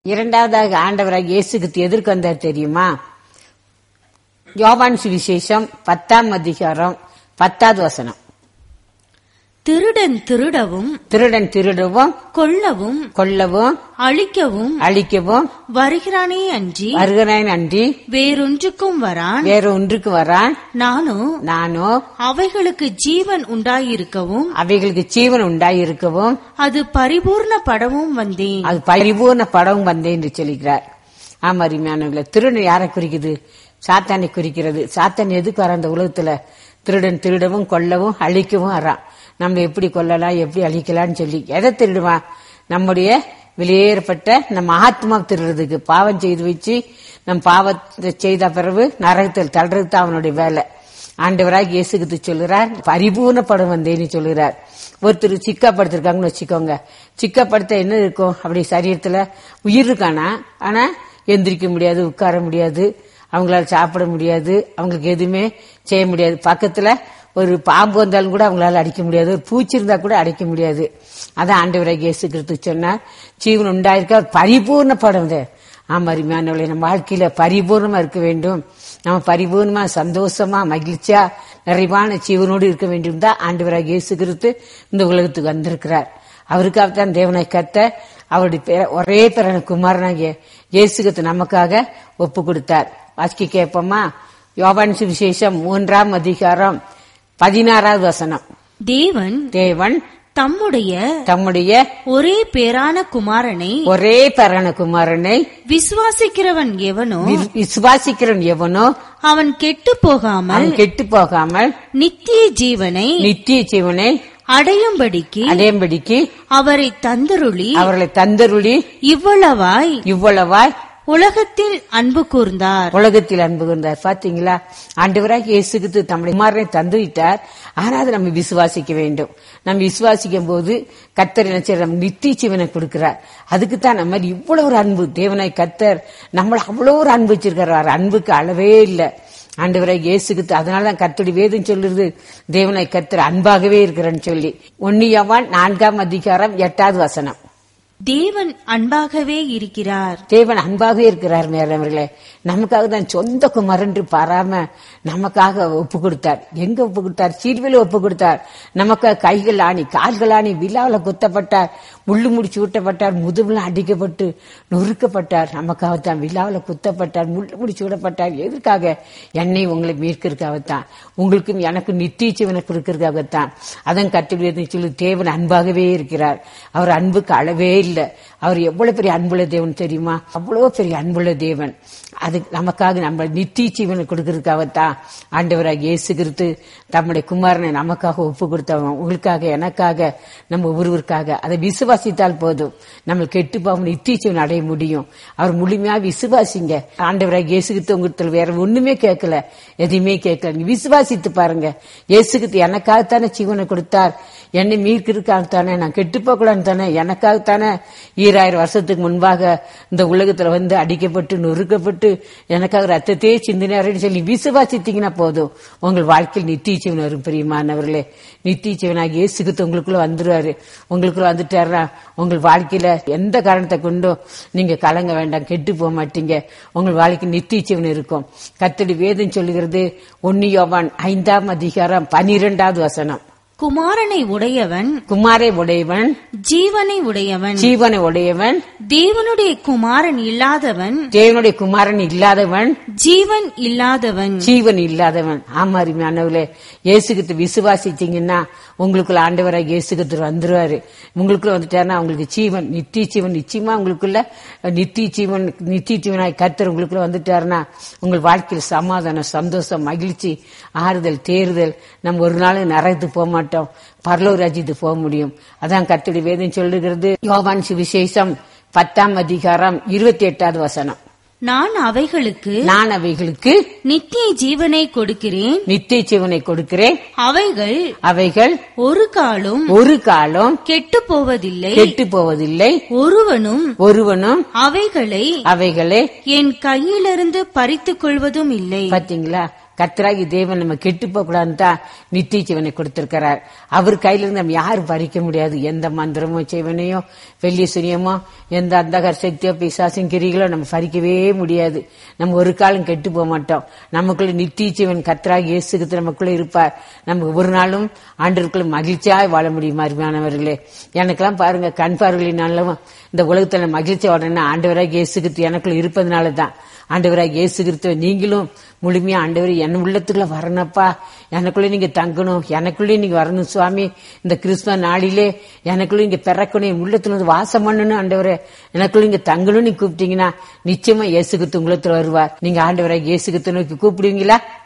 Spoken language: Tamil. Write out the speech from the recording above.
இரண்டாவதாக ஆண்டவராக இயேசுக்கு எதிர்க்கு வந்தார் தெரியுமா யோவான் சுவிசேஷம் பத்தாம் அதிகாரம் பத்தாவது வசனம் திருடன் திருடவும் திருடன் திருடவும் கொல்லவும் கொல்லவும் அழிக்கவும் அழிக்கவும் வருகிறானே அன்றி வருகிறான் அன்றி வேறொன்றுக்கும் வரான் வேற ஒன்றுக்கு வரான் நானோ நானோ அவைகளுக்கு ஜீவன் உண்டாயிருக்கவும் அவைகளுக்கு ஜீவன் உண்டாயிருக்கவும் அது பரிபூர்ணப்படவும் வந்தேன் அது பரிபூர்ண படம் வந்தேன் என்று சொல்லிக்கிறார் ஆமா அருமையானவர்களே திருடன் யாரை குறிக்குது சாத்தானை குறிக்கிறது சாத்தான் எதுக்கு வர அந்த உலகத்துல திருடன் திருடவும் கொல்லவும் அழிக்கவும் வரான் நம்ம எப்படி கொல்லலாம் எப்படி அழிக்கலாம்னு சொல்லி எதை திருடுவான் நம்முடைய வெளியேறப்பட்ட நம்ம ஆத்மா திருடுறதுக்கு பாவம் செய்து வச்சு நம் பாவத்தை செய்த பிறகு நரகத்தில் தள்ளுறது தான் அவனுடைய வேலை ஆண்டவராக இயேசுகிட்டு சொல்லுறார் பரிபூர்ண படம் வந்தேன்னு சொல்லுறார் ஒருத்தர் சிக்காப்படுத்திருக்காங்கன்னு வச்சுக்கோங்க சிக்காப்படுத்த என்ன இருக்கும் அப்படி சரீரத்துல உயிர் இருக்கானா ஆனா எந்திரிக்க முடியாது உட்கார முடியாது அவங்களால சாப்பிட முடியாது அவங்களுக்கு எதுவுமே செய்ய முடியாது பக்கத்துல ஒரு பாம்பு வந்தாலும் கூட அவங்களால அடிக்க முடியாது ஒரு பூச்சி இருந்தா கூட அடிக்க முடியாது அதான் ஆண்டவராக இயேசு கிறிஸ்து சொன்னார் ஜீவன் உண்டாயிருக்க பரிபூர்ண படம் இது ஆமா அருமையானவர்களே நம்ம வாழ்க்கையில பரிபூர்ணமா இருக்க வேண்டும் நம்ம பரிபூர்ணமா சந்தோஷமா மகிழ்ச்சியா நிறைவான ஜீவனோடு இருக்க வேண்டும் தான் ஆண்டவராக இயேசு கிறிஸ்து இந்த உலகத்துக்கு வந்திருக்கிறார் அவருக்காகத்தான் தேவனை கத்த அவருடைய பேர- ஒரே பிறன குமாரனாகிய இயேசுகத்து நமக்காக ஒப்பு கொடுத்தார் வாசிக்க கேட்போமா யோவான் சுவிசேஷம் மூன்றாம் அதிகாரம் பதினாறாவது வசனம் தேவன் தேவன் தம்முடைய தம்முடைய ஒரே பேரான குமாரனை ஒரே பிறன குமாரனை விசுவாசிக்கிறவன் எவனோ வி- விசுவாசிக்கிறவன் எவனோ அவன் கெட்டு போகாமல் அவன் கெட்டு போகாமல் நித்திய ஜீவனை நித்திய ஜீவனை அடையும்படிக்கு அடையும்படிக்கு அவரை தந்தருளி அவர்களை தந்தருளி இவ்வளவாய் இவ்வளவாய் உலகத்தில் அன்பு கூர்ந்தார் உலகத்தில் அன்பு கொண்டார் பாத்தீங்களா ஆண்டவராக இயேசுக்கு தம்முடைய குமாரனை தந்துவிட்டார் ஆனா அதை நம்ம விசுவாசிக்க வேண்டும் நம்ம விசுவாசிக்கும் போது கத்தர் என்ன செய்யறார்? நம்ம நித்திய ஜீவனை கொடுக்கிறார் அதுக்கு தான் நம்ம இவ்வளவு ஒரு அன்பு தேவனாய் கத்தர் நம்மள அவ்வளவு ஒரு அன்பு வச்சிருக்கிறார் அன்புக்கு அளவே இல்லை ஆண்டவராக இயேசுக்கு அதனாலதான் கத்தடி வேதம் சொல்லுறது தேவனாய் கத்தர் அன்பாகவே இருக்கிறேன்னு சொல்லி ஒன்னியவான் நான்காம் அதிகாரம் எட்டாவது வசனம் தேவன் அன்பாகவே இருக்கிறார் தேவன் அன்பாக இருக்கிறார் மேலவர்களே நமக்காக தான் சொந்த குமாரன் என்று பாராம நமக்காக ஒப்பு கொடுத்தார் எங்க ஒப்பு கொடுத்தார் சீர்வில ஒப்பு கொடுத்தார் நமக்காக கைகள் ஆணி கால்கள் ஆணி விழாவில் குத்தப்பட்டார் முள்ளு முடிச்சு ஊட்டப்பட்டார் முதுகுல அடிக்கப்பட்டு நொறுக்கப்பட்டார் நமக்காக தான் விழாவில் குத்தப்பட்டார் முள்ளு முடிச்சு விடப்பட்டார் எதற்காக என்னை உங்களை மீட்கிறதுக்காகத்தான் உங்களுக்கும் எனக்கும் நித்திய ஜீவனை கொடுக்கறதுக்காகத்தான் அதன் கத்துடைய சொல்லி தேவன் அன்பாகவே இருக்கிறார் அவர் அன்புக்கு அளவே இல்லை அவர் எவ்வளவு பெரிய அன்புள்ள தேவன் தெரியுமா அவ்வளவு பெரிய அன்புள்ள தேவன் அது நமக்காக நம்ம நித்திய ஜீவனை கொடுக்கறதுக்காகத்தான் ஆண்டவராக இயேசு கிறிஸ்து தம்முடைய குமாரனை நமக்காக ஒப்பு கொடுத்தவன் உங்களுக்காக எனக்காக நம்ம ஒருவருக்காக அதை விசுவாசித்தால் போதும் நம்ம கெட்டு போகாம நித்திய ஜீவன் அடைய முடியும் அவர் முழுமையா விசுவாசிங்க ஆண்டவராக இயேசு கிறிஸ்து உங்களுக்கு வேற ஒண்ணுமே கேட்கல எதையுமே கேட்கல நீங்க விசுவாசித்து பாருங்க இயேசு கிறிஸ்து எனக்காகத்தானே ஜீவனை கொடுத்தார் என்னை மீட்கிறதுக்காகத்தானே நான் கெட்டு போகலான்னு தானே எனக்காகத்தானே ஈராயிரம் வருஷத்துக்கு முன்பாக இந்த உலகத்துல வந்து அடிக்கப்பட்டு நொறுக்கப்பட்டு எனக்காக ரத்தத்தையே சிந்தினாருன்னு சொல்லி விசுவாசித்தீங்கன்னா போதும் உங்கள் வாழ்க்கையில் நித்திய ஜீவன் வரும் பிரியமானவர்களே நித்திய ஜீவனாக இயேசுகித்து உங்களுக்குள்ள வந்துருவாரு உங்களுக்குள்ள வந்துட்டாருன்னா உங்கள் வாழ்க்கையில எந்த காரணத்தை கொண்டும் நீங்க கலங்க வேண்டாம் கெட்டு போக மாட்டீங்க உங்கள் வாழ்க்கை நித்திய ஜீவன் இருக்கும் கத்தடி வேதம் சொல்லுகிறது ஒன்னியோவான் ஐந்தாம் அதிகாரம் பனிரெண்டாவது வசனம் குமாரனை உடையவன் குமாரை உடையவன் ஜீவனை உடையவன் ஜீவனை உடையவன் தேவனுடைய குமாரன் இல்லாதவன் தேவனுடைய குமாரன் இல்லாதவன் ஜீவன் இல்லாதவன் ஜீவன் இல்லாதவன் ஆமா அருமையானவர்களே இயேசுகிட்டு விசுவாசிச்சீங்கன்னா உங்களுக்குள்ள ஆண்டவராக இயேசுகிட்டு வந்துருவாரு உங்களுக்குள்ள வந்துட்டாருன்னா உங்களுக்கு ஜீவன் நித்திய ஜீவன் நிச்சயமா உங்களுக்குள்ள நித்திய ஜீவன் நித்திய ஜீவனாய் கர்த்தர் உங்களுக்குள்ள வந்துட்டாருன்னா உங்கள் வாழ்க்கையில் சமாதானம் சந்தோஷம் மகிழ்ச்சி ஆறுதல் தேறுதல் நம்ம ஒரு நாள் நரகத்துக்கு போக மாட்டோம் பரலோக ராஜ்யத்துக்கு போக முடியும் அதான் கர்த்தருடைய வேதம் சொல்லுகிறது யோவான் சுவிசேஷம் பத்தாம் அதிகாரம் இருபத்தி எட்டாவது வசனம் நான் அவைகளுக்கு நான் அவைகளுக்கு நித்திய ஜீவனை கொடுக்கிறேன் நித்திய ஜீவனை கொடுக்கிறேன் அவைகள் அவைகள் ஒரு காலும் ஒரு காலம் கெட்டு போவதில்லை கெட்டு போவதில்லை ஒருவனும் ஒருவனும் அவைகளை அவைகளை என் கையிலிருந்து பறித்துக் கொள்வதும் இல்லை பாத்தீங்களா கர்த்தராகி தேவன் நம்ம கெட்டு போக கூடாதுன்னு தான் நித்திய ஜீவனை கொடுத்திருக்கிறார் அவர் கையில இருந்து நம்ம யாரும் பறிக்க முடியாது எந்த மந்திரமோ செய்வனையோ வெள்ளி சுனியமோ எந்த அந்தகர் சக்தியோ பிசாசின் கிரிகளோ நம்ம பறிக்கவே முடியாது நம்ம ஒரு காலம் கெட்டு போக மாட்டோம் நமக்குள்ள நித்தியச்சிவன் கத்தராக இயேசுக்கு நமக்குள்ள இருப்பார் நம்ம ஒரு நாளும் ஆண்டவருக்குள்ள மகிழ்ச்சியாய் வாழ முடியும் அருமையானவர்களே எனக்கெல்லாம் பாருங்க கண் பார்வையினாலும் இந்த உலகத்துல மகிழ்ச்சி வாழணும்னா ஆண்டவராக இயேசுக்கு எனக்குள்ள இருப்பதனால தான் ஆண்டவராக இயேசு கிறிஸ்துவ நீங்களும் முழுமையா ஆண்டவர் என் உள்ளத்துக்குள்ள வரணும்ப்பா எனக்குள்ளே நீங்க தங்கணும் எனக்குள்ளே நீங்க வரணும் சுவாமி இந்த கிறிஸ்துவ நாளிலே எனக்குள்ள நீங்க பிறக்கணும் என் உள்ளத்துல வந்து வாசம் பண்ணணும் ஆண்டவரே எனக்குள்ள நீங்க தங்கணும் நீ கூப்பிட்டீங்கன்னா நிச்சயமா இயேசு கிறிஸ்து உள்ளத்துல வருவார் நீங்க ஆண்டவராக இயேசு கிறிஸ்துவ நோக்கி கூப்பிடுவீங்களா